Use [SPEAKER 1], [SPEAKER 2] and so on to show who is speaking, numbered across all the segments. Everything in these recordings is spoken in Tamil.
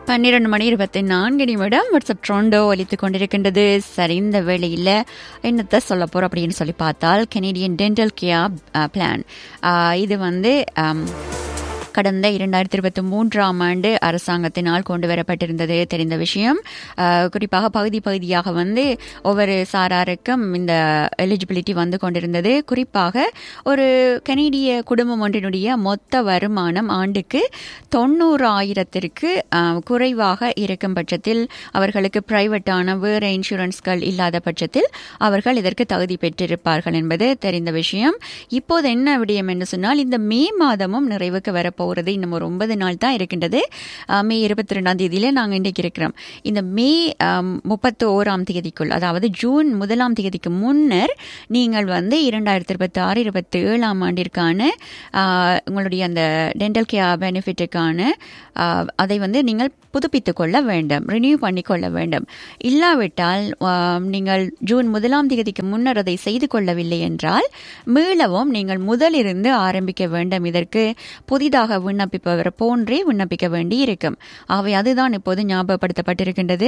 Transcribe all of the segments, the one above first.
[SPEAKER 1] பன்னிரண்டு மணி இருபத்தி நான்கு நிமிடம் வாட்ஸ்அப் ட்ரோண்டோ ஒலித்து கொண்டிருக்கின்றது சரி இந்த வேளையில் என்னத்தை சொல்ல போகிறோம் அப்படின்னு சொல்லி பார்த்தால் கெனடியன் டென்டல் கேர் பிளான் இது வந்து ஆம், கடந்த இரண்டாயிரத்தி இருபத்தி மூன்றாம் ஆண்டு அரசாங்கத்தினால் கொண்டு வரப்பட்டிருந்தது தெரிந்த விஷயம் அஹ், குறிப்பாக பகுதி பகுதியாக வந்து ஒவ்வொரு சாராருக்கும் இந்த எலிஜிபிலிட்டி வந்து கொண்டிருந்தது குறிப்பாக ஒரு கனேடிய குடும்பம் ஒன்றினுடைய மொத்த வருமானம் ஆண்டுக்கு தொண்ணூறு ஆயிரத்திற்கு அஹ், குறைவாக இருக்கும் பட்சத்தில் அவர்களுக்கு பிரைவேட்டான வேறு இன்சூரன்ஸ்கள் இல்லாத பட்சத்தில் அவர்கள் இதற்கு தகுதி பெற்றிருப்பார்கள் என்பது தெரிந்த விஷயம் இப்போது என்ன விடயம் என்று சொன்னால் இந்த மே மாதமும் நிறைவுக்கு வரப்போகிறது இன்னும் ஒரு ஒன்பது நாள் தான் இருக்கின்றது அஹ், மே இருபத்தி ரெண்டாம் தேதியில நாங்கள் இன்றைக்கு இருக்கிறோம் இந்த மே முப்பத்தி ஓராம் தேதிக்குள் அதாவது ஜூன் முதலாம் தேதிக்கு முன்னர் நீங்கள் வந்து இரண்டாயிரத்தி இருபத்தி ஆறு இருபத்தி ஏழாம் ஆண்டிற்கான அஹ், உங்களுடைய அந்த டென்டல் கேர் பெனிஃபிட்டுக்கான அஹ், அதை வந்து நீங்கள் புதுப்பித்துக் கொள்ள வேண்டும் ரினியூ பண்ணிக்கொள்ள வேண்டும் இல்லாவிட்டால் அஹ், நீங்கள் ஜூன் முதலாம் தேதிக்கு முன்னர் அதை செய்து கொள்ளவில்லை என்றால் மீளவும் நீங்கள் முதலிருந்து ஆரம்பிக்க வேண்டும் இதற்கு புதிதாக விண்ணப்பிப்பவர் போன்றே விண்ணப்பிக்க வேண்டி இருக்கும் ஆகவே அதுதான் இப்போது ஞாபகப்படுத்தப்பட்டிருக்கின்றது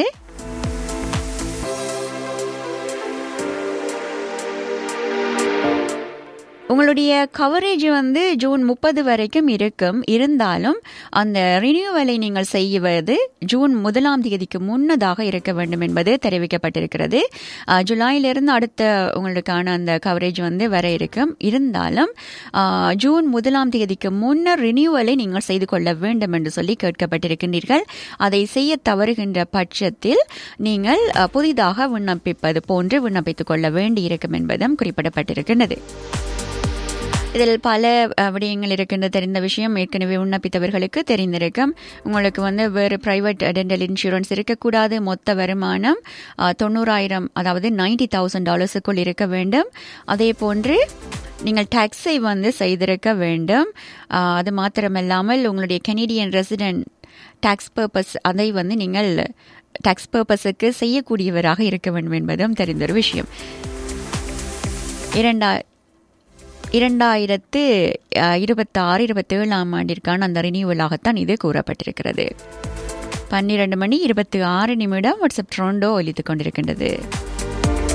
[SPEAKER 1] உங்களுடைய கவரேஜ் வந்து ஜூன் முப்பது வரைக்கும் இருக்கும் இருந்தாலும் அந்த ரினியூவலை நீங்கள் செய்வது ஜூன் முதலாம் தேதிக்கு முன்னதாக இருக்க வேண்டும் என்பது தெரிவிக்கப்பட்டிருக்கிறது அஹ், ஜூலையிலிருந்து அடுத்த உங்களுக்கான அந்த கவரேஜ் வந்து வர இருக்கும் இருந்தாலும் அஹ், ஜூன் முதலாம் தேதிக்கு முன்னர் ரினியூவலை நீங்கள் செய்து கொள்ள வேண்டும் என்று சொல்லி கேட்கப்பட்டிருக்கின்றீர்கள் அதை செய்ய தவறுகின்ற பட்சத்தில் நீங்கள் அஹ், புதிதாக விண்ணப்பிப்பது போன்று விண்ணப்பித்துக் கொள்ள வேண்டியிருக்கும் என்பதும் குறிப்பிடப்பட்டிருக்கின்றது இதில் பல அஹ், விடயங்கள் இருக்கின்ற தெரிந்த விஷயம் ஏற்கனவே விண்ணப்பித்தவர்களுக்கு தெரிந்திருக்கும் உங்களுக்கு வந்து வேறு பிரைவேட் டென்டல் இன்சூரன்ஸ் இருக்கக்கூடாது மொத்த வருமானம் அஹ், தொண்ணூறாயிரம் அதாவது நைன்டி தௌசண்ட் டாலர்ஸுக்குள் இருக்க வேண்டும் அதே போன்று நீங்கள் டாக்ஸை வந்து செய்திருக்க வேண்டும் அஹ், அது மாத்திரமல்லாமல் உங்களுடைய கெனடியன் ரெசிடென்ட் டாக்ஸ் பர்பஸ் அதை வந்து நீங்கள் டாக்ஸ் பர்பஸுக்கு செய்யக்கூடியவராக இருக்க வேண்டும் என்பதும் தெரிந்த ஒரு விஷயம் இரண்டா இரண்டாயிரத்து இருபத்தாறு இருபத்தேழாம் ஆண்டிற்கான அந்த ரினியூவலாகத்தான் இது கூறப்பட்டிருக்கிறது பன்னிரண்டு மணி இருபத்தி ஆறு நிமிடம் வாட்ஸ்அப் ட்ரோண்டோ ஒலித்துக் கொண்டிருக்கின்றது